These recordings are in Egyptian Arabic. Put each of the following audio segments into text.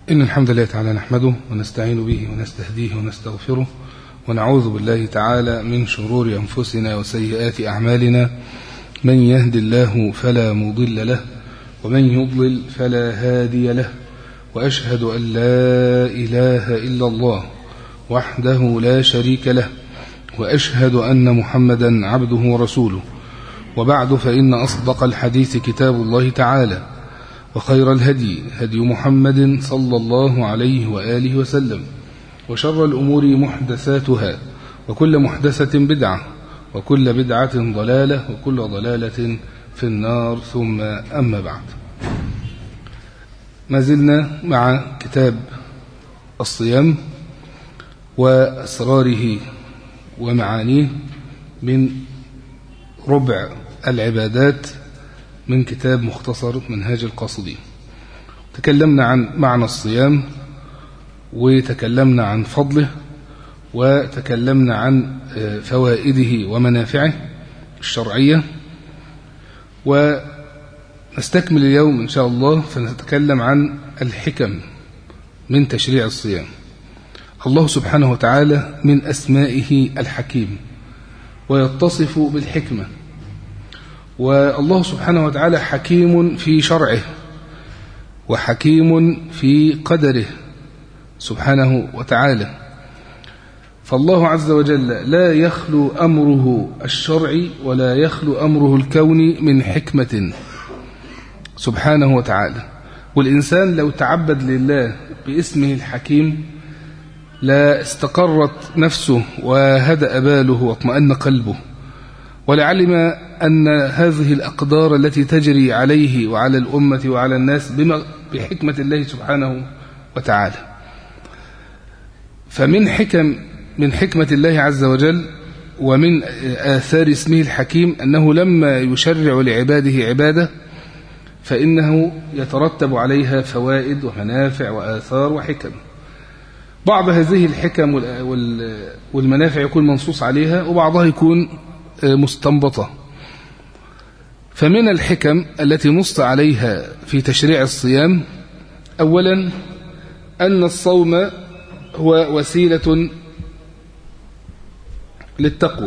إن الحمد لله تعالى نحمده ونستعين به ونستهديه ونستغفره ونعوذ بالله تعالى من شرور أنفسنا وسيئات أعمالنا من يهد الله فلا مضل له ومن يضلل فلا هادي له وأشهد أن لا إله إلا الله وحده لا شريك له وأشهد أن محمدا عبده ورسوله وبعد فإن أصدق الحديث كتاب الله تعالى وخير الهدي هدي محمد صلى الله عليه وآله وسلم وشر الأمور محدثاتها وكل محدثة بدعة وكل بدعة ضلالة وكل ضلالة في النار ثم أما بعد ما زلنا مع كتاب الصيام وأسراره ومعانيه من ربع العبادات من كتاب مختصر منهاج القاصدين تكلمنا عن معنى الصيام وتكلمنا عن فضله وتكلمنا عن فوائده ومنافعه الشرعية ونستكمل اليوم إن شاء الله فنتكلم عن الحكم من تشريع الصيام الله سبحانه وتعالى من أسمائه الحكيم ويتصف بالحكمة والله سبحانه وتعالى حكيم في شرعه وحكيم في قدره سبحانه وتعالى فالله عز وجل لا يخلو أمره الشرعي ولا يخلو أمره الكوني من حكمة سبحانه وتعالى والإنسان لو تعبد لله باسمه الحكيم لا استقرت نفسه وهدأ باله واطمأن قلبه ولعلم أن هذه الأقدار التي تجري عليه وعلى الأمة وعلى الناس بما بحكمة الله سبحانه وتعالى فمن حكم من حكمة الله عز وجل ومن آثار اسمه الحكيم أنه لما يشرع لعباده عبادة فإنه يترتب عليها فوائد ومنافع وآثار وحكم بعض هذه الحكم والمنافع يكون منصوص عليها وبعضها يكون مستنبطة فمن الحكم التي نص عليها في تشريع الصيام أولا أن الصوم هو وسيلة للتقوى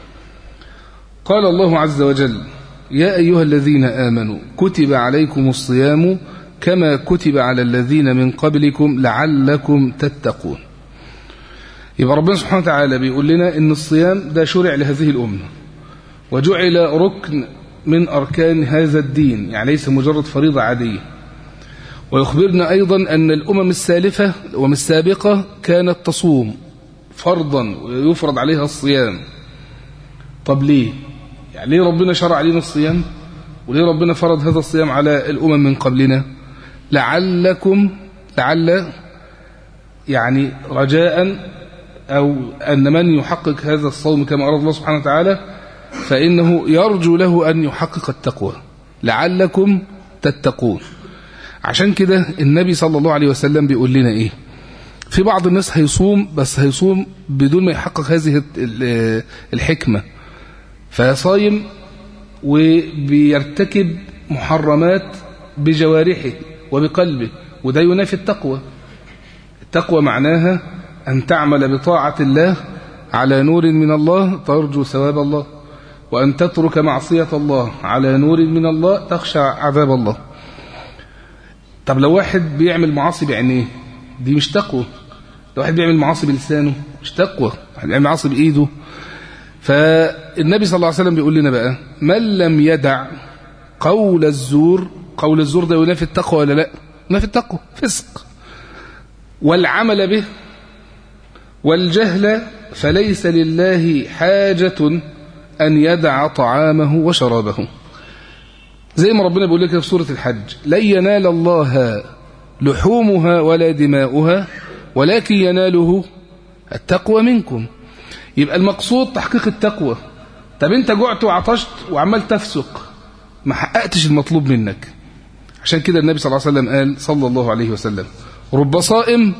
قال الله عز وجل يا أيها الذين آمنوا كتب عليكم الصيام كما كتب على الذين من قبلكم لعلكم تتقون يبقى ربنا سبحانه وتعالى بيقول لنا ان الصيام ده شرع لهذه الأمة وجعل ركن من أركان هذا الدين يعني ليس مجرد فريضة عادية ويخبرنا أيضا أن الأمم السالفة الأمم السابقة كانت تصوم فرضا ويفرض عليها الصيام طب ليه يعني ليه ربنا شرع علينا الصيام وليه ربنا فرض هذا الصيام على الأمم من قبلنا لعلكم لعل يعني رجاء أو أن من يحقق هذا الصوم كما أراد الله سبحانه وتعالى فإنه يرجو له أن يحقق التقوى لعلكم تتقون عشان كده النبي صلى الله عليه وسلم بيقول لنا إيه في بعض الناس هيصوم بس هيصوم بدون ما يحقق هذه الحكمة فيصايم وبيرتكب محرمات بجوارحه وبقلبه وده ينافي التقوى التقوى معناها أن تعمل بطاعة الله على نور من الله ترجو ثواب الله وأن تترك معصية الله على نور من الله تخشى عذاب الله طب لو واحد بيعمل معاصي بعينيه دي مش تقوى لو واحد بيعمل معاصي بلسانه مش تقوى واحد بيعمل معاصي بإيده فالنبي صلى الله عليه وسلم بيقول لنا بقى من لم يدع قول الزور قول الزور ده ينافي التقوى ولا لا ينافي التقوى فسق والعمل به والجهل فليس لله حاجة أن يدع طعامه وشرابه زي ما ربنا بيقول لك في سورة الحج لن ينال الله لحومها ولا دماؤها ولكن يناله التقوى منكم يبقى المقصود تحقيق التقوى طب انت جعت وعطشت وعمال تفسق ما حققتش المطلوب منك عشان كده النبي صلى الله عليه وسلم قال صلى الله عليه وسلم رب صائم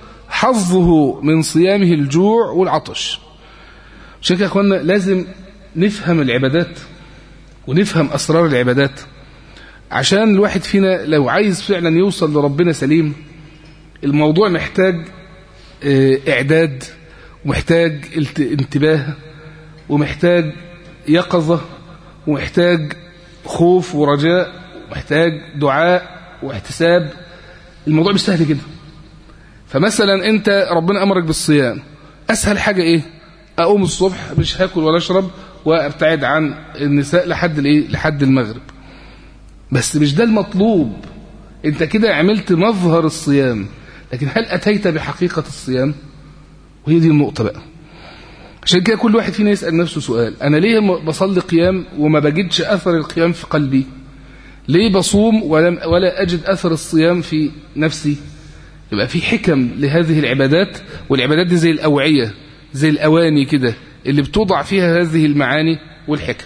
حظه من صيامه الجوع والعطش عشان كده يا اخوانا لازم نفهم العبادات ونفهم أسرار العبادات عشان الواحد فينا لو عايز فعلا يوصل لربنا سليم الموضوع محتاج آه، إعداد ومحتاج انتباه ومحتاج يقظة ومحتاج خوف ورجاء ومحتاج دعاء واحتساب الموضوع مش سهل كده فمثلا انت ربنا امرك بالصيام اسهل حاجة ايه اقوم الصبح مش هاكل ولا اشرب وابتعد عن النساء لحد الايه لحد المغرب بس مش ده المطلوب انت كده عملت مظهر الصيام لكن هل اتيت بحقيقة الصيام وهي دي النقطة بقى عشان كده كل واحد فينا يسأل نفسه سؤال أنا ليه بصلي قيام وما بجدش أثر القيام في قلبي ليه بصوم ولم ولا أجد أثر الصيام في نفسي يبقى في حكم لهذه العبادات والعبادات دي زي الأوعية زي الأواني كده اللي بتوضع فيها هذه المعاني والحكم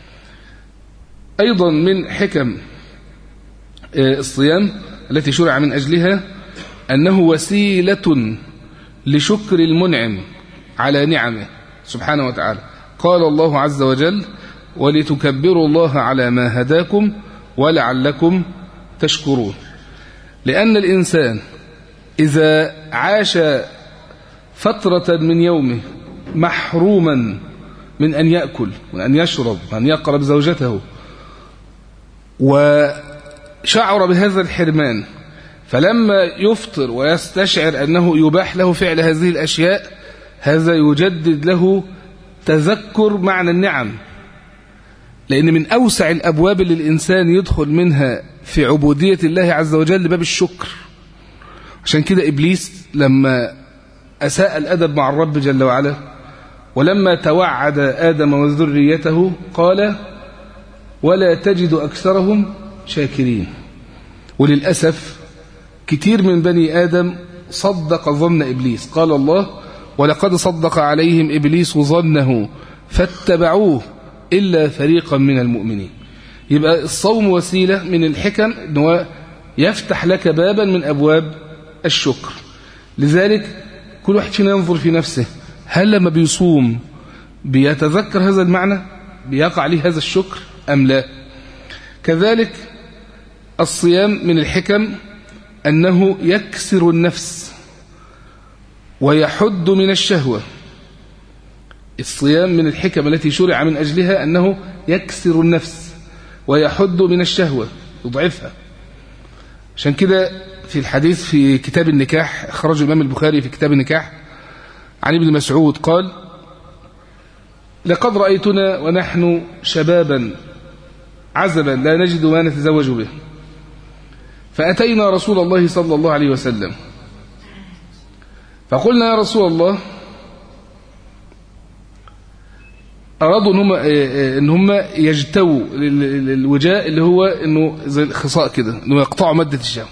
أيضا من حكم آه، الصيام التي شرع من أجلها أنه وسيلة لشكر المنعم على نعمه سبحانه وتعالى قال الله عز وجل ولتكبروا الله على ما هداكم ولعلكم تشكرون لأن الإنسان إذا عاش فترة من يومه محروما من أن يأكل وأن يشرب وأن يقرب زوجته وشعر بهذا الحرمان فلما يفطر ويستشعر أنه يباح له فعل هذه الأشياء هذا يجدد له تذكر معنى النعم لأن من أوسع الأبواب اللي الإنسان يدخل منها في عبودية الله عز وجل باب الشكر عشان كده إبليس لما أساء الأدب مع الرب جل وعلا ولما توعد آدم وذريته قال ولا تجد أكثرهم شاكرين وللأسف كتير من بني آدم صدق ظن إبليس قال الله ولقد صدق عليهم إبليس ظنه فاتبعوه إلا فريقا من المؤمنين يبقى الصوم وسيلة من الحكم أنه يفتح لك بابا من أبواب الشكر لذلك كل واحد فينا ينظر في نفسه هل لما بيصوم بيتذكر هذا المعنى بيقع لي هذا الشكر أم لا كذلك الصيام من الحكم أنه يكسر النفس ويحد من الشهوة الصيام من الحكم التي شرع من أجلها أنه يكسر النفس ويحد من الشهوة يضعفها عشان كده في الحديث في كتاب النكاح خرج الإمام البخاري في كتاب النكاح عن ابن مسعود قال لقد رأيتنا ونحن شبابا عزبا لا نجد ما نتزوج به فأتينا رسول الله صلى الله عليه وسلم فقلنا يا رسول الله أرادوا إن هم, إن هم يجتووا الوجاء اللي هو إنه زي الخصاء كده إنه يقطعوا مادة الشهوة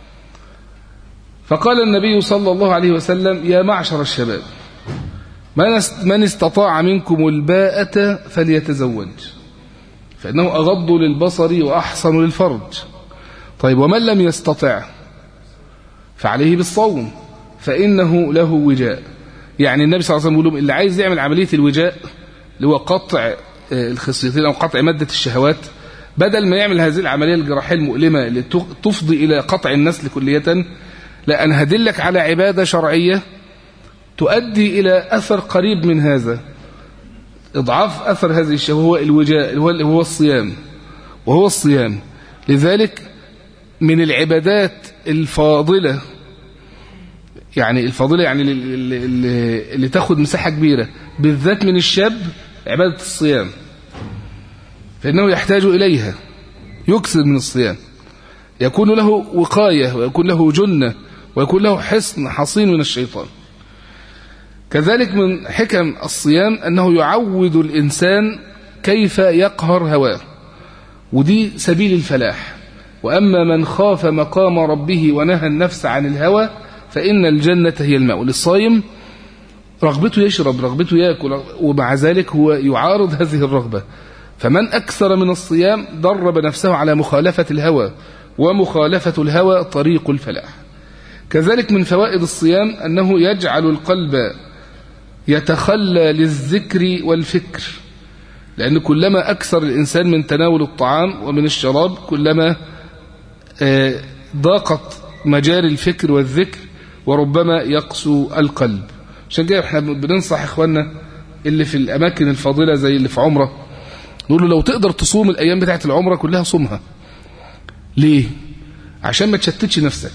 فقال النبي صلى الله عليه وسلم يا معشر الشباب من استطاع منكم الباءة فليتزوج فإنه أغض للبصر وأحصن للفرج طيب ومن لم يستطع فعليه بالصوم فإنه له وجاء يعني النبي صلى الله عليه وسلم يقول لهم اللي عايز يعمل عملية الوجاء اللي هو قطع آه، الخصيتين أو قطع مادة الشهوات بدل ما يعمل هذه العملية الجراحية المؤلمة اللي تفضي إلى قطع النسل كلية لا أنا هدلك على عبادة شرعية تؤدي إلى أثر قريب من هذا إضعاف أثر هذه الشهوة هو الوجاء هو الصيام وهو الصيام لذلك من العبادات الفاضلة يعني الفضيلة يعني اللي, اللي, اللي تاخد مساحة كبيرة بالذات من الشاب عبادة الصيام فإنه يحتاج إليها يكسر من الصيام يكون له وقاية ويكون له جنة ويكون له حصن حصين من الشيطان كذلك من حكم الصيام أنه يعود الإنسان كيف يقهر هواه ودي سبيل الفلاح وأما من خاف مقام ربه ونهى النفس عن الهوى فإن الجنة هي الماء للصائم رغبته يشرب رغبته يأكل ومع ذلك هو يعارض هذه الرغبة فمن أكثر من الصيام درب نفسه على مخالفة الهوى ومخالفة الهوى طريق الفلاح كذلك من فوائد الصيام أنه يجعل القلب يتخلى للذكر والفكر لأن كلما أكثر الإنسان من تناول الطعام ومن الشراب كلما آه، ضاقت مجاري الفكر والذكر وربما يقسو القلب عشان كده احنا بننصح اخواننا اللي في الاماكن الفاضله زي اللي في عمره نقول له لو تقدر تصوم الايام بتاعت العمره كلها صومها ليه عشان ما تشتتش نفسك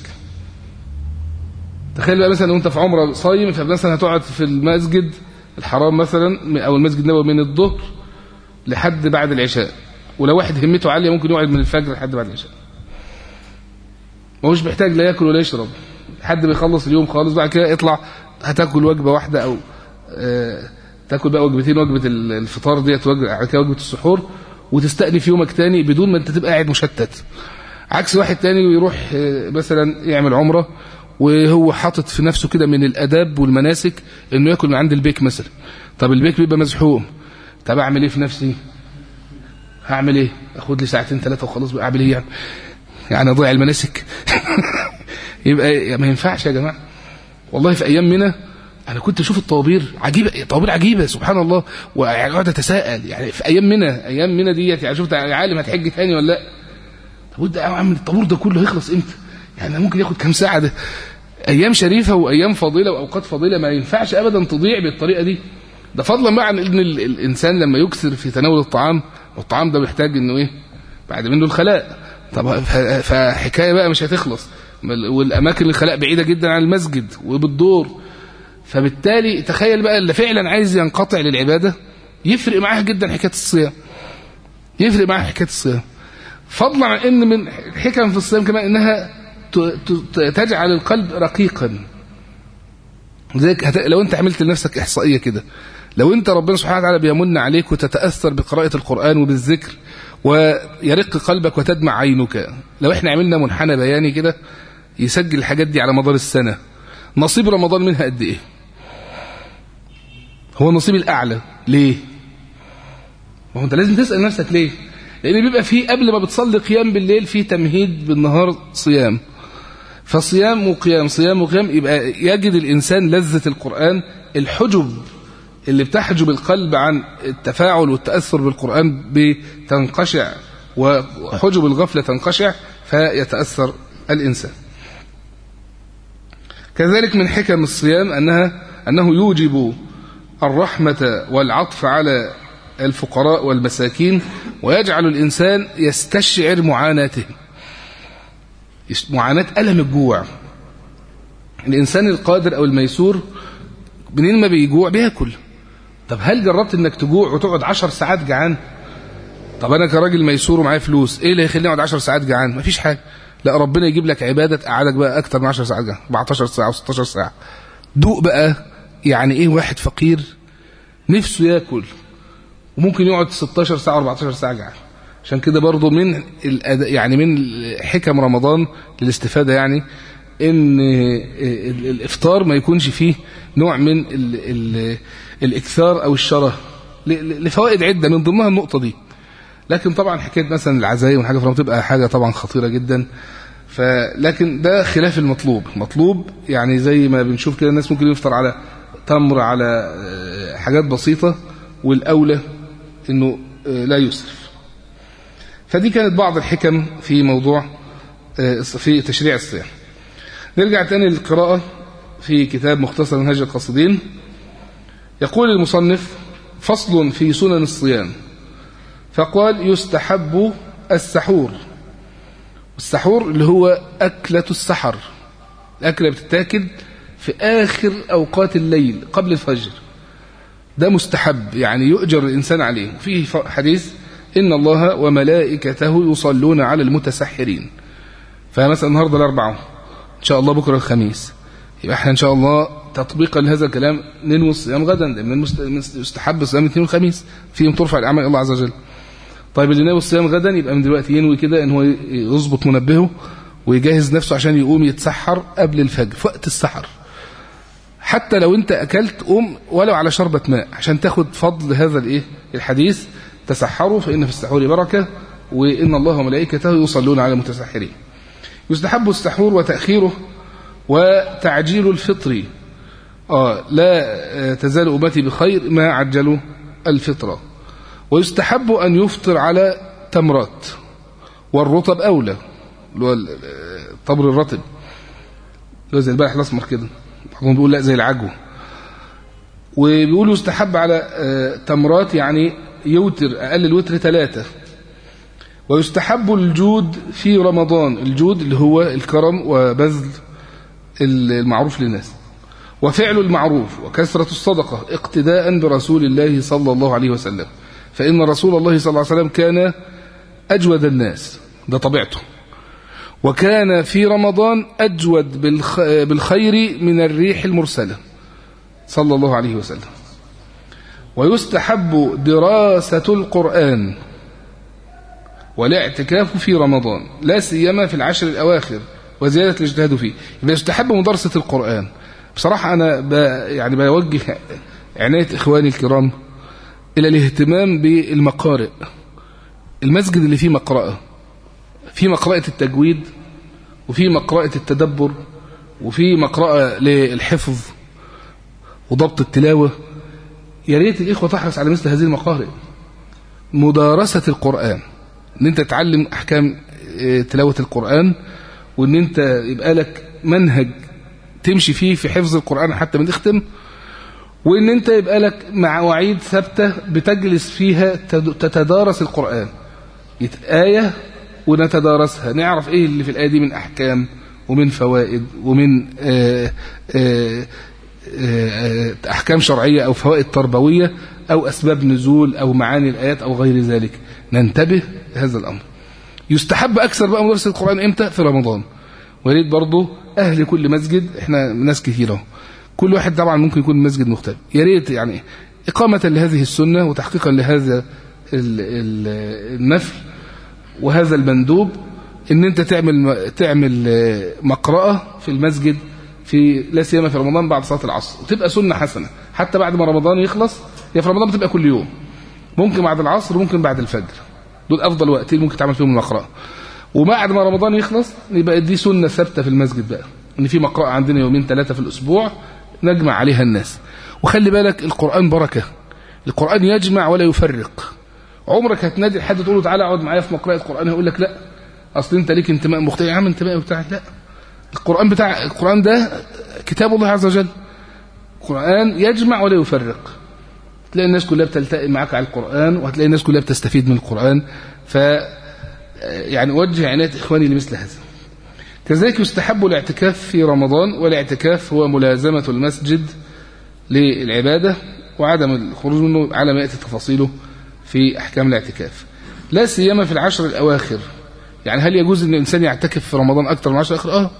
تخيل بقى مثلا وانت في عمره صايم فمثلا هتقعد في المسجد الحرام مثلا او المسجد النبوي من الظهر لحد بعد العشاء ولو واحد همته عاليه ممكن يقعد من الفجر لحد بعد العشاء ما هوش محتاج لا ياكل ولا يشرب حد بيخلص اليوم خالص بعد كده يطلع هتاكل وجبه واحده او آه تاكل بقى وجبتين وجبه الفطار ديت وجبه كده وجبه السحور وتستأنف يومك تاني بدون ما انت تبقى قاعد مشتت عكس واحد تاني يروح آه مثلا يعمل عمره وهو حاطط في نفسه كده من الاداب والمناسك انه ياكل من عند البيك مثلا طب البيك بيبقى مزحوم طب اعمل ايه في نفسي هعمل ايه اخد لي ساعتين ثلاثه وخلاص بقى اعمل ايه يعني يعني اضيع المناسك يبقى ما ينفعش يا جماعه والله في ايام منى انا كنت اشوف الطوابير عجيبه طوابير عجيبه سبحان الله واقعد اتساءل يعني في ايام منى ايام منى ديت يعني شفت عالم هتحج تاني ولا لا طب ده يا عم الطابور ده كله هيخلص امتى يعني ممكن ياخد كام ساعه ده ايام شريفه وايام فاضله واوقات فاضله ما ينفعش ابدا تضيع بالطريقه دي ده فضلا بقى عن ان الانسان لما يكثر في تناول الطعام والطعام ده بيحتاج انه ايه بعد منه الخلاء طب فحكايه بقى مش هتخلص والاماكن الخلاء بعيده جدا عن المسجد وبالدور فبالتالي تخيل بقى اللي فعلا عايز ينقطع للعباده يفرق معاه جدا حكايه الصيام يفرق معاه حكايه الصيام فضلا عن ان من الحكم في الصيام كمان انها تجعل القلب رقيقا زيك لو انت عملت لنفسك احصائيه كده لو انت ربنا سبحانه وتعالى بيمن عليك وتتاثر بقراءه القران وبالذكر ويرق قلبك وتدمع عينك لو احنا عملنا منحنى بياني كده يسجل الحاجات دي على مدار السنه نصيب رمضان منها قد ايه هو النصيب الاعلى ليه ما هو انت لازم تسال نفسك ليه لان بيبقى فيه قبل ما بتصلي قيام بالليل في تمهيد بالنهار صيام فصيام وقيام صيام وقيام يبقى يجد الانسان لذه القران الحجب اللي بتحجب القلب عن التفاعل والتاثر بالقران بتنقشع وحجب الغفله تنقشع فيتاثر الانسان كذلك من حكم الصيام انها انه يوجب الرحمه والعطف على الفقراء والمساكين ويجعل الإنسان يستشعر معاناتهم معاناة ألم الجوع الإنسان القادر أو الميسور منين ما بيجوع بياكل طب هل جربت انك تجوع وتقعد عشر ساعات جعان طب انا كراجل ميسور ومعايا فلوس ايه اللي هيخليني اقعد 10 ساعات جعان مفيش حاجه لا ربنا يجيب لك عباده تقعدك بقى اكتر من 10 ساعات جعان 14 ساعه و16 ساعه دوق بقى يعني ايه واحد فقير نفسه ياكل وممكن يقعد 16 ساعه و14 ساعه جعان عشان كده برضه من الأد... يعني من حكم رمضان للاستفاده يعني ان الافطار ما يكونش فيه نوع من ال... ال... الاكثار او الشره لفوائد عده من ضمنها النقطه دي لكن طبعا حكايه مثلا العزايم والحاجه في تبقى حاجه طبعا خطيره جدا فلكن ده خلاف المطلوب مطلوب يعني زي ما بنشوف كده الناس ممكن يفطر على تمر على حاجات بسيطه والاولى انه لا يسرف فدي كانت بعض الحكم في موضوع في تشريع الصيام نرجع تاني للقراءة في كتاب مختصر منهج القصيدين يقول المصنف فصل في سنن الصيام فقال يستحب السحور السحور اللي هو أكلة السحر الأكلة بتتاكل في آخر أوقات الليل قبل الفجر ده مستحب يعني يؤجر الإنسان عليه فيه حديث إن الله وملائكته يصلون على المتسحرين فمثلا النهارده الأربعاء إن شاء الله بكرة الخميس يبقى احنا إن شاء الله تطبيقا لهذا الكلام ننوي الصيام غدا من مستحب صيام الاثنين والخميس فيهم ترفع الأعمال الله عز وجل طيب اللي ناوي الصيام غدا يبقى من دلوقتي ينوي كده ان هو يظبط منبهه ويجهز نفسه عشان يقوم يتسحر قبل الفجر في وقت السحر حتى لو انت اكلت قوم ولو على شربة ماء عشان تاخد فضل هذا الايه الحديث تسحروا فإن في السحور بركة وإن الله وملائكته يصلون على المتسحرين يستحب السحور وتأخيره وتعجيل الفطر آه لا تزال أمتي بخير ما عجلوا الفطرة ويستحب أن يفطر على تمرات والرطب أولى اللي هو الطبر الرطب اللي زي البلح الاسمر كده بعضهم بيقول لا زي العجوه وبيقولوا يستحب على تمرات يعني يوتر اقل الوتر ثلاثه ويستحب الجود في رمضان الجود اللي هو الكرم وبذل المعروف للناس وفعل المعروف وكثرة الصدقة اقتداء برسول الله صلى الله عليه وسلم فإن رسول الله صلى الله عليه وسلم كان أجود الناس ده طبيعته وكان في رمضان أجود بالخير من الريح المرسلة صلى الله عليه وسلم ويستحب دراسة القرآن والاعتكاف في رمضان لا سيما في العشر الأواخر وزيادة الاجتهاد فيه يبقى يستحب مدرسة القرآن بصراحة أنا ب يعني بوجه عناية إخواني الكرام إلى الاهتمام بالمقارئ المسجد اللي فيه مقرأة في مقرأة التجويد وفي مقرأة التدبر وفي مقرأة للحفظ وضبط التلاوة يا ريت الإخوة تحرص على مثل هذه المقارئ مدارسة القرآن ان انت تتعلم احكام تلاوة القرآن وان انت يبقى لك منهج تمشي فيه في حفظ القرآن حتى ما تختم وان انت يبقى لك مواعيد ثابتة بتجلس فيها تتدارس القرآن آية ونتدارسها نعرف ايه اللي في الآية دي من احكام ومن فوائد ومن آآ آآ آآ احكام شرعية او فوائد تربوية او اسباب نزول او معاني الايات او غير ذلك ننتبه لهذا الامر يستحب اكثر بقى مدرسة القرآن امتى في رمضان وريت برضه اهل كل مسجد احنا ناس كثيره اهو كل واحد طبعا ممكن يكون مسجد مختلف يا ريت يعني اقامه لهذه السنه وتحقيقا لهذا النفل وهذا المندوب ان انت تعمل تعمل مقرأة في المسجد في لا سيما في رمضان بعد صلاه العصر وتبقى سنه حسنه حتى بعد ما رمضان يخلص هي في رمضان بتبقى كل يوم ممكن بعد العصر وممكن بعد الفجر دول افضل وقتين ممكن تعمل فيهم المقرأة وبعد ما رمضان يخلص يبقى دي سنه ثابته في المسجد بقى ان في مقرأة عندنا يومين ثلاثه في الاسبوع نجمع عليها الناس وخلي بالك القرآن بركة القرآن يجمع ولا يفرق عمرك هتنادي حد تقول له تعالى اقعد معايا في مقرأة قرآن هيقول لك لا اصل انت ليك انتماء مختلف يا عم انتماء بتاعك لا القرآن بتاع القرآن ده كتاب الله عز وجل القرآن يجمع ولا يفرق تلاقي الناس كلها بتلتقي معاك على القرآن وهتلاقي الناس كلها بتستفيد من القرآن ف يعني أوجه عناية إخواني لمثل هذا كذلك يستحب الاعتكاف في رمضان والاعتكاف هو ملازمة المسجد للعبادة وعدم الخروج منه على ما يأتي تفاصيله في أحكام الاعتكاف لا سيما في العشر الأواخر يعني هل يجوز أن الإنسان يعتكف في رمضان أكثر من عشر الأواخر؟ آه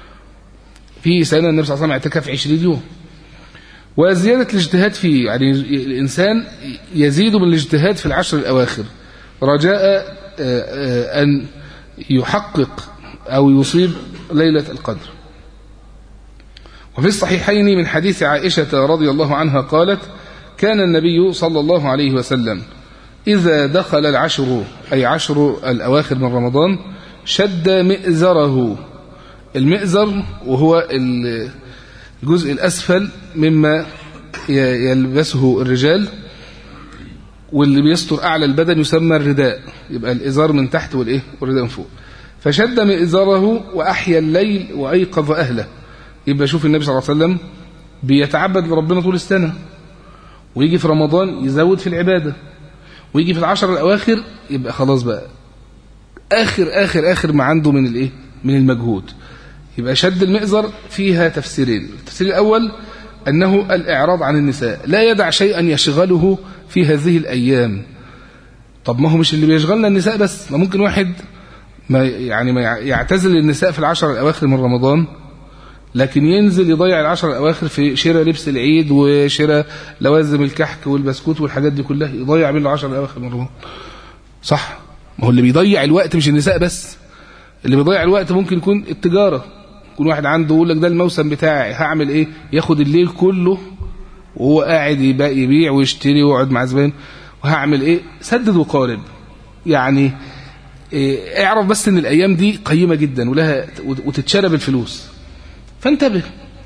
في سنة النبي صلى الله عليه وسلم اعتكف 20 يوم وزيادة الاجتهاد فيه يعني الإنسان يزيد من الاجتهاد في العشر الأواخر رجاء أن يحقق أو يصيب ليلة القدر وفي الصحيحين من حديث عائشة رضي الله عنها قالت كان النبي صلى الله عليه وسلم إذا دخل العشر أي عشر الأواخر من رمضان شد مئزره المئزر وهو الجزء الأسفل مما يلبسه الرجال واللي بيستر أعلى البدن يسمى الرداء يبقى الإزار من تحت والإيه والرداء من فوق فشد مئزره وأحيا الليل وأيقظ أهله يبقى شوف النبي صلى الله عليه وسلم بيتعبد لربنا طول السنة ويجي في رمضان يزود في العبادة ويجي في العشر الأواخر يبقى خلاص بقى آخر آخر آخر ما عنده من الإيه من المجهود يبقى شد المئزر فيها تفسيرين التفسير الأول أنه الإعراض عن النساء لا يدع شيئا يشغله في هذه الأيام طب ما هو مش اللي بيشغلنا النساء بس ما ممكن واحد ما يعني ما يعتزل النساء في العشر الأواخر من رمضان لكن ينزل يضيع العشر الأواخر في شراء لبس العيد وشراء لوازم الكحك والبسكوت والحاجات دي كلها يضيع بين العشر الأواخر من رمضان صح ما هو اللي بيضيع الوقت مش النساء بس اللي بيضيع الوقت ممكن يكون التجارة يكون واحد عنده يقول لك ده الموسم بتاعي هعمل ايه ياخد الليل كله وهو قاعد يبيع ويشتري ويقعد مع زباين وهعمل ايه سدد وقارب يعني إيه اعرف بس ان الايام دي قيمة جدا ولها وتتشرب الفلوس فانتبه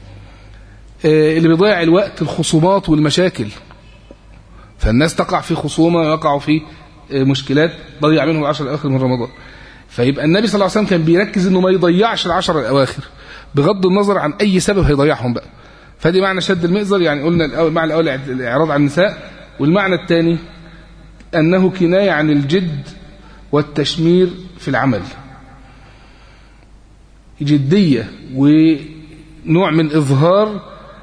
إيه اللي بيضيع الوقت الخصومات والمشاكل فالناس تقع في خصومة ويقعوا في إيه مشكلات ضيع منهم العشر الاواخر من رمضان فيبقى النبي صلى الله عليه وسلم كان بيركز انه ما يضيعش العشر الاواخر بغض النظر عن أي سبب هيضيعهم بقى فدي معنى شد المئزر يعني قلنا الأول معنى الأول الإعراض عن النساء والمعنى الثاني أنه كناية عن الجد والتشمير في العمل جدية ونوع من إظهار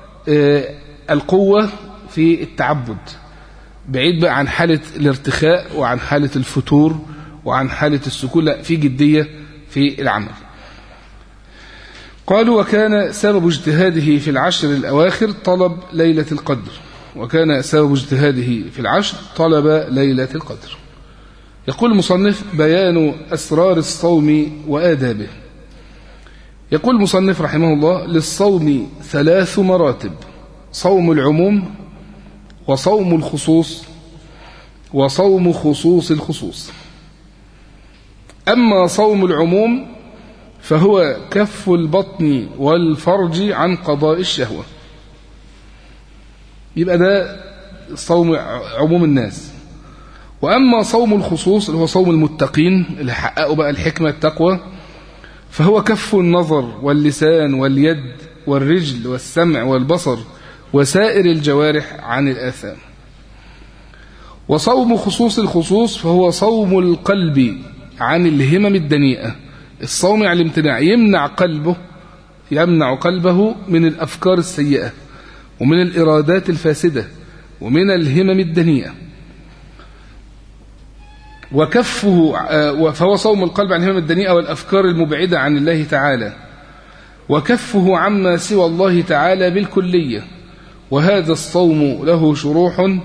القوة في التعبد بعيد بقى عن حالة الارتخاء وعن حالة الفتور وعن حالة السكون لا في جدية في العمل قالوا وكان سبب اجتهاده في العشر الأواخر طلب ليلة القدر وكان سبب اجتهاده في العشر طلب ليلة القدر يقول المصنف بيان أسرار الصوم وآدابه يقول المصنف رحمه الله للصوم ثلاث مراتب صوم العموم وصوم الخصوص وصوم خصوص الخصوص أما صوم العموم فهو كف البطن والفرج عن قضاء الشهوة يبقى ده صوم عموم الناس وأما صوم الخصوص اللي هو صوم المتقين اللي حققوا بقى الحكمة التقوى فهو كف النظر واللسان واليد والرجل والسمع والبصر وسائر الجوارح عن الآثام وصوم خصوص الخصوص فهو صوم القلب عن الهمم الدنيئة الصوم على الامتناع يمنع قلبه يمنع قلبه من الأفكار السيئة ومن الإرادات الفاسدة ومن الهمم الدنيئة وكفه فهو صوم القلب عن الهمم الدنيئة والأفكار المبعدة عن الله تعالى وكفه عما سوى الله تعالى بالكلية وهذا الصوم له شروح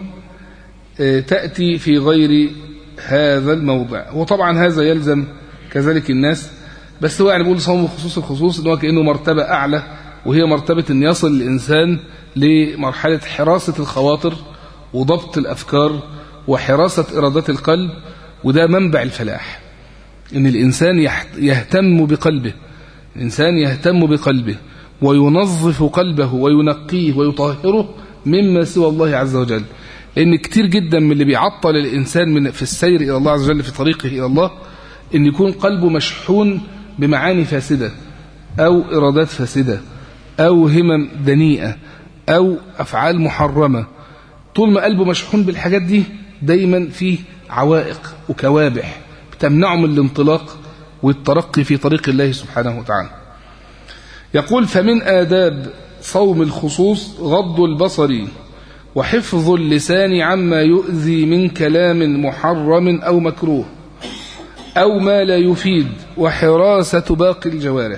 تأتي في غير هذا الموضع وطبعا هذا يلزم كذلك الناس بس هو يعني بيقول صوم خصوص الخصوص ان هو كانه مرتبه اعلى وهي مرتبه ان يصل الانسان لمرحله حراسه الخواطر وضبط الافكار وحراسه ارادات القلب وده منبع الفلاح ان الانسان يهتم بقلبه الانسان يهتم بقلبه وينظف قلبه وينقيه ويطهره مما سوى الله عز وجل لان كتير جدا من اللي بيعطل الانسان من في السير الى الله عز وجل في طريقه الى الله ان يكون قلبه مشحون بمعاني فاسدة أو إرادات فاسدة أو همم دنيئة أو أفعال محرمة طول ما قلبه مشحون بالحاجات دي دايما فيه عوائق وكوابح بتمنعه من الانطلاق والترقي في طريق الله سبحانه وتعالى يقول فمن آداب صوم الخصوص غض البصر وحفظ اللسان عما يؤذي من كلام محرم أو مكروه أو ما لا يفيد وحراسة باقي الجوارح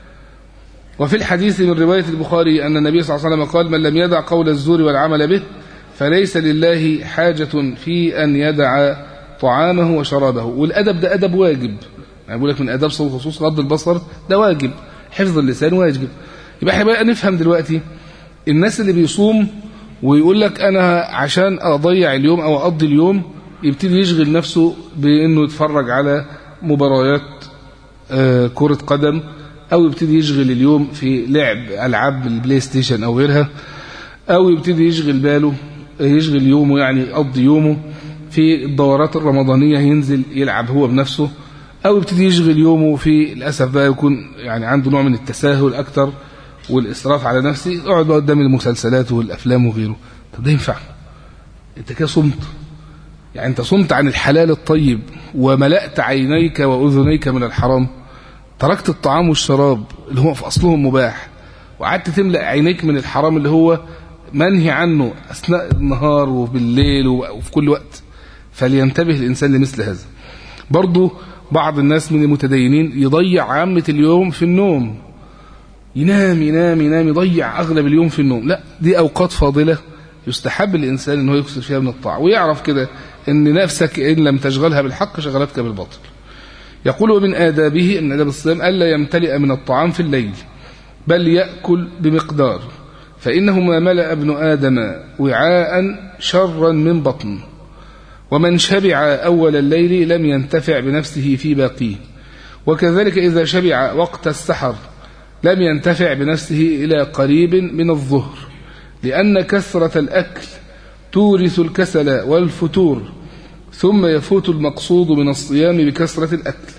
وفي الحديث من رواية البخاري أن النبي صلى الله عليه وسلم قال من لم يدع قول الزور والعمل به فليس لله حاجة في أن يدع طعامه وشرابه والأدب ده أدب واجب يعني بقول لك من أداب صوم خصوص غض البصر ده واجب حفظ اللسان واجب يبقى احنا بقى نفهم دلوقتي الناس اللي بيصوم ويقول لك أنا عشان أضيع اليوم أو أقضي اليوم يبتدي يشغل نفسه بأنه يتفرج على مباريات كرة قدم أو يبتدي يشغل اليوم في لعب ألعاب البلاي ستيشن أو غيرها أو يبتدي يشغل باله يشغل يومه يعني يقضي يومه في الدورات الرمضانية ينزل يلعب هو بنفسه أو يبتدي يشغل يومه في للأسف بقى يكون يعني عنده نوع من التساهل أكتر والإسراف على نفسه يقعد بقى قدام المسلسلات والأفلام وغيره طب ده ينفع أنت كده صمت يعني أنت صمت عن الحلال الطيب وملأت عينيك وأذنيك من الحرام تركت الطعام والشراب اللي هو في أصلهم مباح وقعدت تملأ عينيك من الحرام اللي هو منهي عنه أثناء النهار وبالليل وفي كل وقت فلينتبه الإنسان لمثل هذا برضو بعض الناس من المتدينين يضيع عامة اليوم في النوم ينام ينام ينام يضيع أغلب اليوم في النوم لا دي أوقات فاضلة يستحب الإنسان أنه يكسر فيها من الطاعة ويعرف كده أن نفسك إن لم تشغلها بالحق شغلتك بالباطل يقول ومن آدابه أن آداب الصيام ألا يمتلئ من الطعام في الليل بل يأكل بمقدار فإنه ما ملأ ابن آدم وعاء شرا من بطن ومن شبع أول الليل لم ينتفع بنفسه في باقيه وكذلك إذا شبع وقت السحر لم ينتفع بنفسه إلى قريب من الظهر لأن كثرة الأكل تورث الكسل والفتور ثم يفوت المقصود من الصيام بكثرة الأكل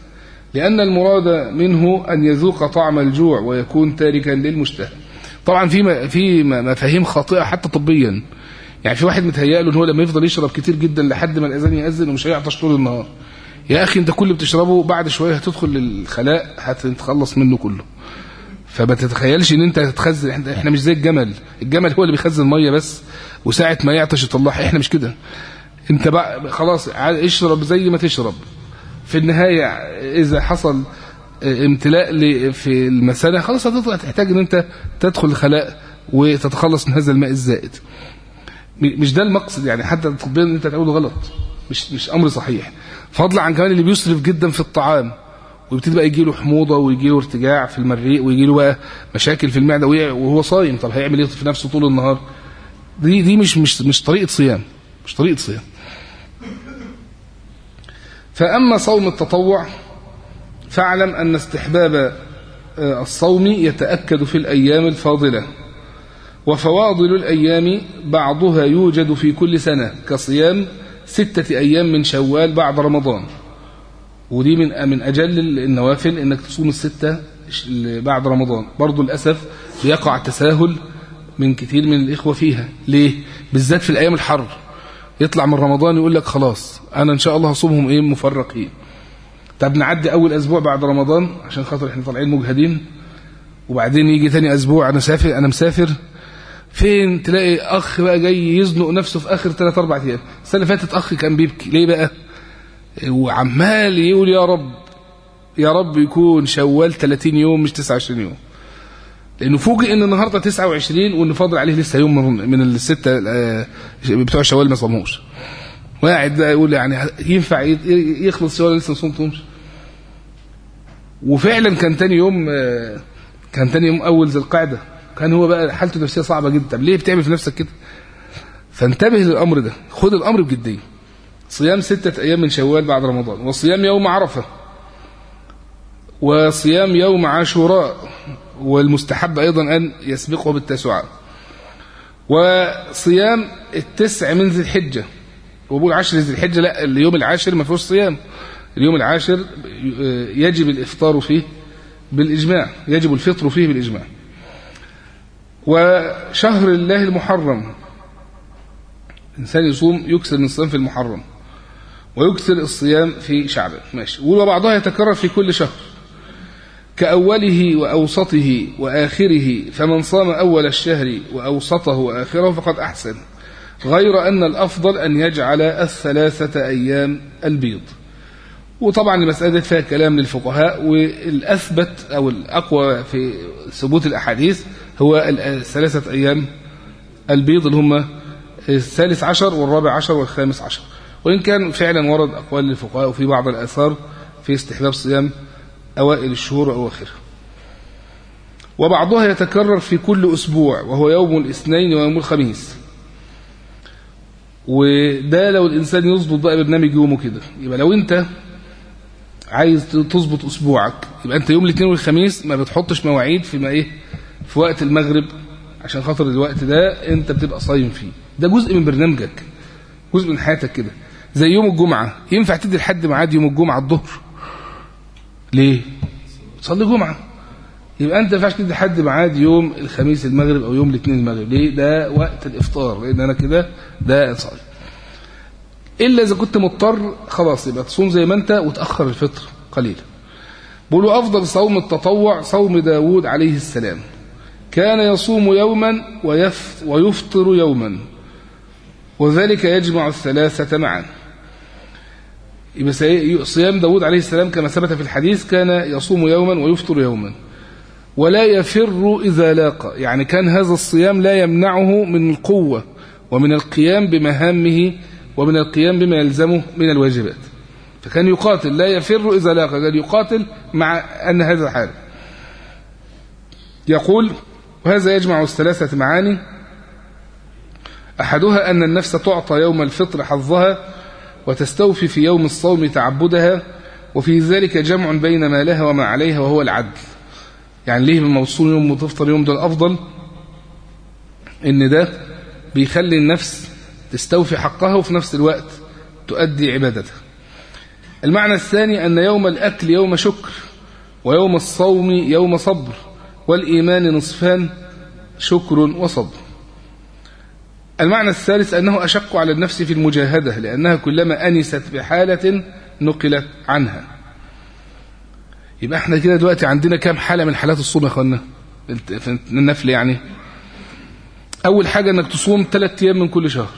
لأن المراد منه أن يذوق طعم الجوع ويكون تاركا للمشتهى طبعا في في مفاهيم خاطئة حتى طبيا يعني في واحد متهيأ له ان هو لما يفضل يشرب كتير جدا لحد ما الاذان يأذن ومش هيعطش طول النهار يا اخي انت كل اللي بتشربه بعد شويه هتدخل للخلاء هتتخلص منه كله فما تتخيلش ان انت هتخزن احنا مش زي الجمل الجمل هو اللي بيخزن ميه بس وساعه ما يعطش يطلعها احنا مش كده انت بقى خلاص اشرب زي ما تشرب في النهايه اذا حصل امتلاء في المثانه خلاص هتحتاج ان انت تدخل الخلاء وتتخلص من هذا الماء الزائد مش ده المقصد يعني حتى طبيا ان انت تعمله غلط مش مش امر صحيح فضلا عن كمان اللي بيسرف جدا في الطعام ويبتدي بقى يجي له حموضه ويجي له ارتجاع في المريء ويجي له بقى مشاكل في المعده وهو صايم طب هيعمل ايه في نفسه طول النهار دي دي مش مش مش طريقه صيام مش طريقه صيام فاما صوم التطوع فاعلم ان استحباب الصوم يتاكد في الايام الفاضله وفواضل الايام بعضها يوجد في كل سنه كصيام ستة أيام من شوال بعد رمضان ودي من من أجل النوافل إنك تصوم الستة بعد رمضان برضو للأسف بيقع تساهل من كثير من الإخوة فيها ليه؟ بالذات في الأيام الحر يطلع من رمضان يقول لك خلاص أنا إن شاء الله هصومهم إيه مفرقين طب نعدي أول أسبوع بعد رمضان عشان خاطر إحنا طالعين مجهدين وبعدين يجي ثاني أسبوع أنا سافر أنا مسافر فين تلاقي اخ بقى جاي يزنق نفسه في اخر 3 4 ايام السنه اللي فاتت اخ كان بيبكي ليه بقى وعمال يقول يا رب يا رب يكون شوال 30 يوم مش 29 يوم لانه فوجئ ان النهارده 29 وان فاضل عليه لسه يوم من, من السته بتوع شوال ما صاموش وقاعد بقى يقول يعني ينفع يخلص شوال لسه ما صمتهمش وفعلا كان تاني يوم كان تاني يوم اول ذي القعده كان هو بقى حالته النفسيه صعبه جدا طب ليه بتعمل في نفسك كده فانتبه للامر ده خد الامر بجديه صيام ستة أيام من شوال بعد رمضان وصيام يوم عرفة وصيام يوم عاشوراء والمستحب أيضا أن يسبقه بالتاسعاء وصيام التسع من ذي الحجة وبقول عشر ذي الحجة لا اليوم العاشر ما فيهوش صيام اليوم العاشر يجب الإفطار فيه بالإجماع يجب الفطر فيه بالإجماع وشهر الله المحرم الإنسان يصوم يكسر من الصيام في المحرم ويكسر الصيام في شعبان ماشي وبعضها يتكرر في كل شهر كأوله وأوسطه وآخره فمن صام أول الشهر وأوسطه وآخره فقد أحسن غير أن الأفضل أن يجعل الثلاثة أيام البيض وطبعا المسألة دي فيها كلام للفقهاء والأثبت أو الأقوى في ثبوت الأحاديث هو الثلاثة أيام البيض اللي هم الثالث عشر والرابع عشر والخامس عشر وإن كان فعلا ورد أقوال للفقهاء وفي بعض الآثار في استحباب صيام أوائل الشهور وأواخرها وبعضها يتكرر في كل أسبوع وهو يوم الاثنين ويوم الخميس وده لو الإنسان يظبط بقى برنامج يومه كده يبقى لو أنت عايز تظبط أسبوعك يبقى أنت يوم الاثنين والخميس ما بتحطش مواعيد في ما إيه في وقت المغرب عشان خاطر الوقت ده أنت بتبقى صايم فيه ده جزء من برنامجك جزء من حياتك كده زي يوم الجمعة ينفع تدي لحد ميعاد يوم الجمعة الظهر ليه تصلي جمعة يبقى انت ما ينفعش تدي لحد ميعاد يوم الخميس المغرب او يوم الاثنين المغرب ليه ده وقت الافطار لان انا كده ده صايم الا اذا كنت مضطر خلاص يبقى تصوم زي ما انت وتاخر الفطر قليلا بيقولوا افضل صوم التطوع صوم داوود عليه السلام كان يصوم يوما ويفطر يوما وذلك يجمع الثلاثة معا يبقى صيام داود عليه السلام كما ثبت في الحديث كان يصوم يوما ويفطر يوما ولا يفر إذا لاقى يعني كان هذا الصيام لا يمنعه من القوة ومن القيام بمهامه ومن القيام بما يلزمه من الواجبات فكان يقاتل لا يفر إذا لاقى قال يقاتل مع أن هذا حال يقول وهذا يجمع الثلاثة معاني أحدها أن النفس تعطى يوم الفطر حظها وتستوفي في يوم الصوم تعبدها وفي ذلك جمع بين ما لها وما عليها وهو العدل يعني ليه موصول يوم وتفطر يوم ده الأفضل إن ده بيخلي النفس تستوفي حقها وفي نفس الوقت تؤدي عبادتها المعنى الثاني أن يوم الأكل يوم شكر ويوم الصوم يوم صبر والإيمان نصفان شكر وصبر المعنى الثالث أنه أشق على النفس في المجاهدة لأنها كلما أنست بحالة نقلت عنها يبقى احنا كده دلوقتي عندنا كام حالة من حالات الصوم يا اخوانا في النفل يعني أول حاجة أنك تصوم ثلاث أيام من كل شهر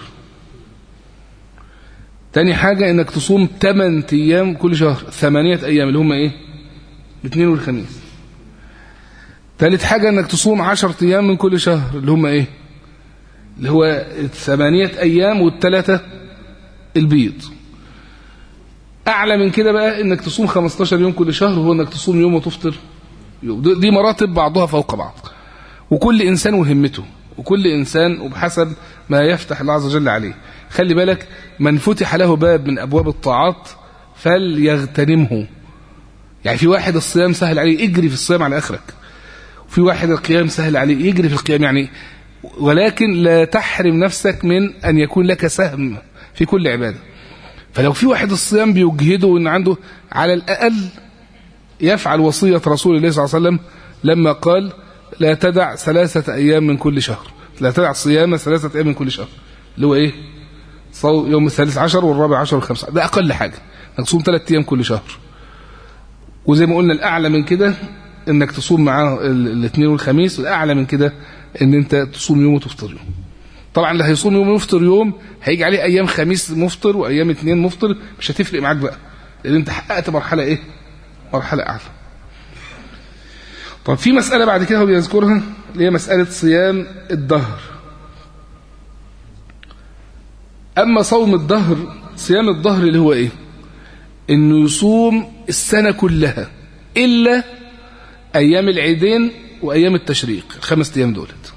تاني حاجة أنك تصوم 8 أيام كل شهر ثمانية أيام اللي هم إيه الاثنين والخميس ثالث حاجة أنك تصوم 10 أيام من كل شهر اللي هم إيه اللي هو ثمانية أيام والثلاثة البيض أعلى من كده بقى أنك تصوم 15 يوم كل شهر هو أنك تصوم يوم وتفطر يوم دي مراتب بعضها فوق بعض وكل إنسان وهمته وكل إنسان وبحسب ما يفتح الله عز وجل عليه خلي بالك من فتح له باب من أبواب الطاعات فليغتنمه يعني في واحد الصيام سهل عليه اجري في الصيام على آخرك وفي واحد القيام سهل عليه يجري في القيام يعني ولكن لا تحرم نفسك من أن يكون لك سهم في كل عبادة فلو في واحد الصيام بيجهده ان عنده على الأقل يفعل وصية رسول الله صلى الله عليه وسلم لما قال لا تدع ثلاثة أيام من كل شهر لا تدع صيام ثلاثة أيام من كل شهر اللي هو إيه صو يوم الثالث عشر والرابع عشر والخامس ده أقل حاجة انك تصوم ثلاثة أيام كل شهر وزي ما قلنا الأعلى من كده انك تصوم معاه الاثنين والخميس والأعلى من كده ان انت تصوم يوم وتفطر يوم طبعا اللي هيصوم يوم ويفطر يوم هيجي عليه ايام خميس مفطر وايام اثنين مفطر مش هتفرق معاك بقى لان انت حققت مرحله ايه مرحله اعلى طب في مساله بعد كده هو بيذكرها اللي هي مساله صيام الدهر اما صوم الدهر صيام الدهر اللي هو ايه انه يصوم السنه كلها الا ايام العيدين وايام التشريق الخمس ايام دولت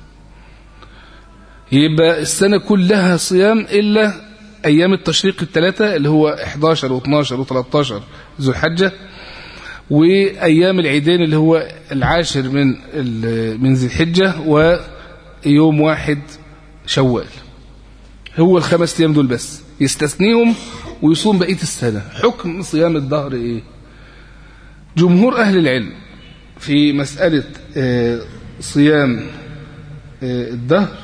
يبقى السنة كلها صيام إلا أيام التشريق الثلاثة اللي هو 11 و12 و13 ذو الحجة وأيام العيدين اللي هو العاشر من من ذي الحجة ويوم واحد شوال هو الخمس أيام دول بس يستثنيهم ويصوم بقية السنة حكم صيام الظهر إيه جمهور أهل العلم في مسألة صيام الدهر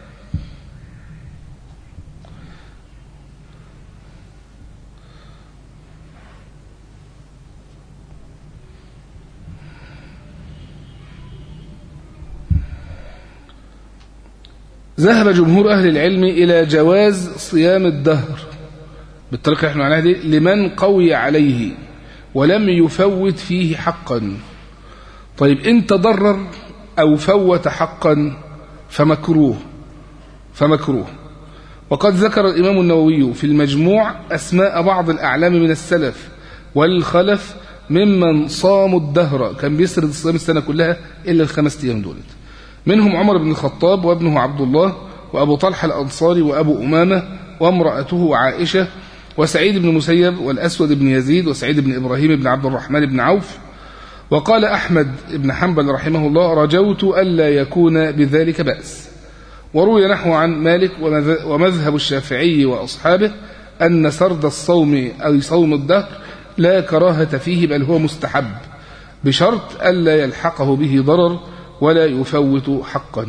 ذهب جمهور أهل العلم إلى جواز صيام الدهر بالطريقة اللي احنا معناها دي لمن قوي عليه ولم يفوت فيه حقا طيب إن تضرر أو فوت حقا فمكروه فمكروه وقد ذكر الإمام النووي في المجموع أسماء بعض الأعلام من السلف والخلف ممن صاموا الدهر كان بيسرد الصيام السنة كلها إلا الخمس أيام دولت منهم عمر بن الخطاب وابنه عبد الله وأبو طلحة الأنصاري وأبو أمامة وامرأته عائشة وسعيد بن مسيب والأسود بن يزيد وسعيد بن إبراهيم بن عبد الرحمن بن عوف وقال أحمد بن حنبل رحمه الله رجوت ألا يكون بذلك بأس وروي نحو عن مالك ومذهب الشافعي وأصحابه أن سرد الصوم أو صوم الدهر لا كراهة فيه بل هو مستحب بشرط ألا يلحقه به ضرر ولا يفوت حقا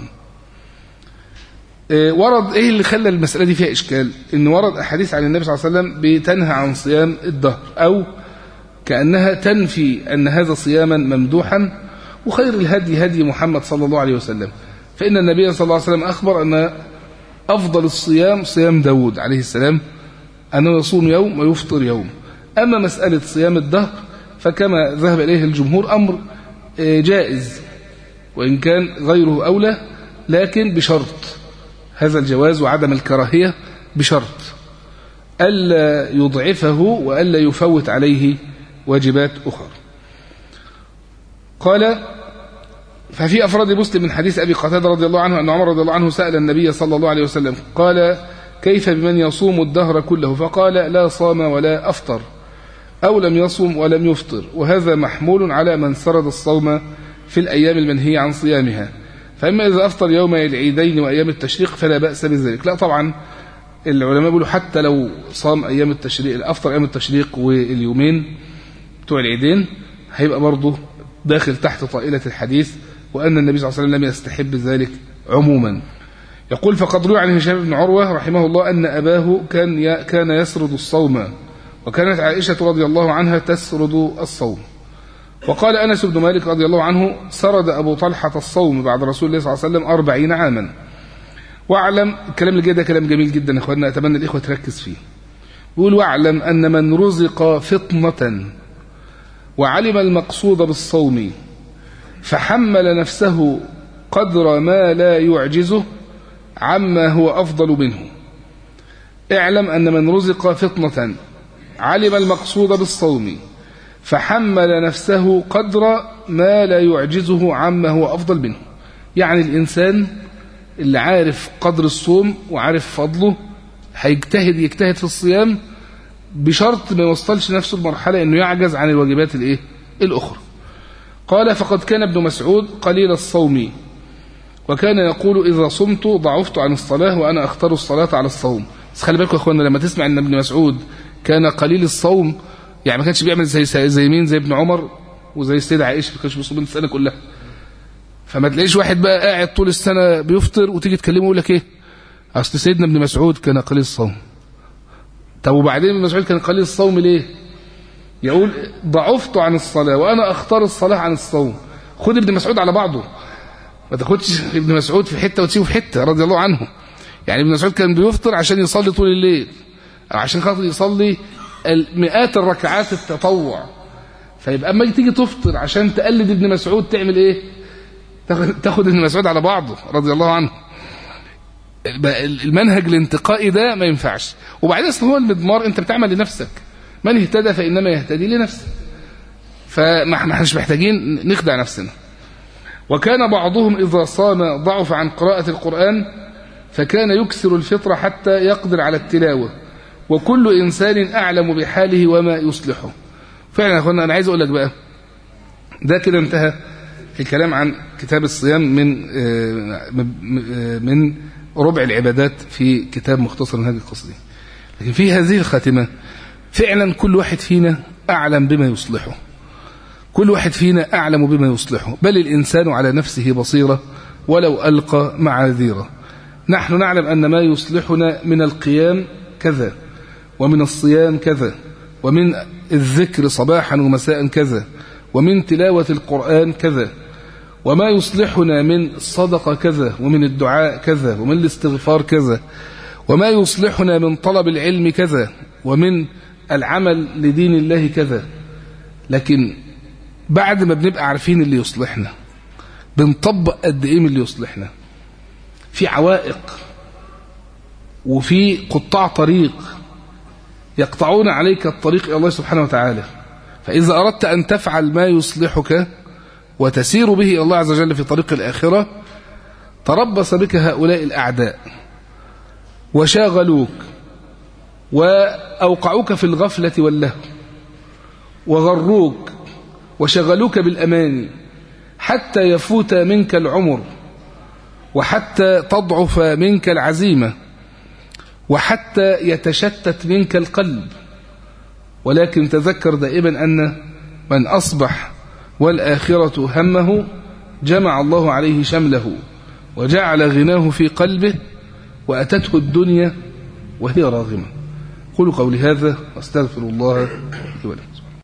ورد ايه اللي خلى المسألة دي فيها اشكال ان ورد احاديث عن النبي صلى الله عليه وسلم بتنهى عن صيام الدهر او كأنها تنفي ان هذا صياما ممدوحا وخير الهدي هدي محمد صلى الله عليه وسلم فإن النبي صلى الله عليه وسلم أخبر أن أفضل الصيام صيام داود عليه السلام أنه يصوم يوم ويفطر يوم أما مسألة صيام الدهر فكما ذهب إليه الجمهور أمر جائز وإن كان غيره أولى لكن بشرط هذا الجواز وعدم الكراهية بشرط ألا يضعفه وألا يفوت عليه واجبات أخرى قال ففي أفراد مسلم من حديث أبي قتادة رضي الله عنه أن عمر رضي الله عنه سأل النبي صلى الله عليه وسلم قال كيف بمن يصوم الدهر كله فقال لا صام ولا أفطر أو لم يصم ولم يفطر وهذا محمول على من سرد الصوم في الأيام المنهية عن صيامها فإما إذا أفطر يوم العيدين وأيام التشريق فلا بأس بذلك لا طبعا العلماء بيقولوا حتى لو صام أيام التشريق أفطر أيام التشريق واليومين بتوع العيدين هيبقى برضه داخل تحت طائلة الحديث وأن النبي صلى الله عليه وسلم لم يستحب ذلك عموما يقول فقد روى عن هشام بن عروة رحمه الله أن أباه كان كان يسرد الصوم وكانت عائشة رضي الله عنها تسرد الصوم وقال أنس بن مالك رضي الله عنه سرد أبو طلحة الصوم بعد رسول الله صلى الله عليه وسلم أربعين عاما واعلم الكلام اللي جاي ده كلام جميل جدا يا اخوانا اتمنى الاخوه تركز فيه يقول واعلم ان من رزق فطنه وعلم المقصود بالصوم فحمل نفسه قدر ما لا يعجزه عما هو افضل منه اعلم ان من رزق فطنه علم المقصود بالصوم فحمل نفسه قدر ما لا يعجزه عما هو افضل منه يعني الانسان اللي عارف قدر الصوم وعارف فضله هيجتهد يجتهد في الصيام بشرط ما يوصلش نفسه لمرحلة انه يعجز عن الواجبات الايه الاخرى قال فقد كان ابن مسعود قليل الصوم وكان يقول اذا صمت ضعفت عن الصلاة وانا اختار الصلاة على الصوم بس خلي بالكم يا اخوانا لما تسمع ان ابن مسعود كان قليل الصوم يعني ما كانش بيعمل زي زي مين زي ابن عمر وزي السيدة عائشة ما كانش بيصوم السنة كلها فما تلاقيش واحد بقى قاعد طول السنة بيفطر وتيجي تكلمه يقول لك ايه اصل سيدنا ابن مسعود كان قليل الصوم طب وبعدين ابن مسعود كان قليل الصوم ليه يقول ضعفت عن الصلاة وانا اختار الصلاة عن الصوم خد ابن مسعود على بعضه ما تاخدش ابن مسعود في حتة وتسيبه في حتة رضي الله عنه يعني ابن مسعود كان بيفطر عشان يصلي طول الليل أو عشان خاطر يصلي مئات الركعات التطوع فيبقى اما تيجي تفطر عشان تقلد ابن مسعود تعمل ايه تاخد ابن مسعود على بعضه رضي الله عنه المنهج الانتقائي ده ما ينفعش وبعدين اصل هو المضمار انت بتعمل لنفسك من اهتدى فانما يهتدي لنفسه فما احنا مش محتاجين نخدع نفسنا وكان بعضهم اذا صام ضعف عن قراءه القران فكان يكسر الفطر حتى يقدر على التلاوه وكل انسان اعلم بحاله وما يصلحه فعلا يا اخوانا انا عايز اقول لك بقى ده كده انتهى الكلام عن كتاب الصيام من من ربع العبادات في كتاب مختصر منهج القصدي لكن في هذه الخاتمة فعلا كل واحد فينا أعلم بما يصلحه كل واحد فينا أعلم بما يصلحه بل الإنسان على نفسه بصيرة ولو ألقى معاذيره نحن نعلم أن ما يصلحنا من القيام كذا ومن الصيام كذا ومن الذكر صباحا ومساء كذا ومن تلاوة القرآن كذا وما يصلحنا من الصدقة كذا ومن الدعاء كذا ومن الاستغفار كذا وما يصلحنا من طلب العلم كذا ومن العمل لدين الله كذا لكن بعد ما بنبقى عارفين اللي يصلحنا بنطبق قد ايه من اللي يصلحنا في عوائق وفي قطاع طريق يقطعون عليك الطريق الى الله سبحانه وتعالى فإذا أردت أن تفعل ما يصلحك وتسير به إلى الله عز وجل في طريق الآخرة تربص بك هؤلاء الأعداء وشاغلوك وأوقعوك في الغفلة واللهو وغروك وشغلوك بالأمان حتى يفوت منك العمر وحتى تضعف منك العزيمة وحتى يتشتت منك القلب ولكن تذكر دائما أن من أصبح والآخرة همه جمع الله عليه شمله وجعل غناه في قلبه وأتته الدنيا وهي راغمة قولوا قولي هذا واستغفر الله لي ولكم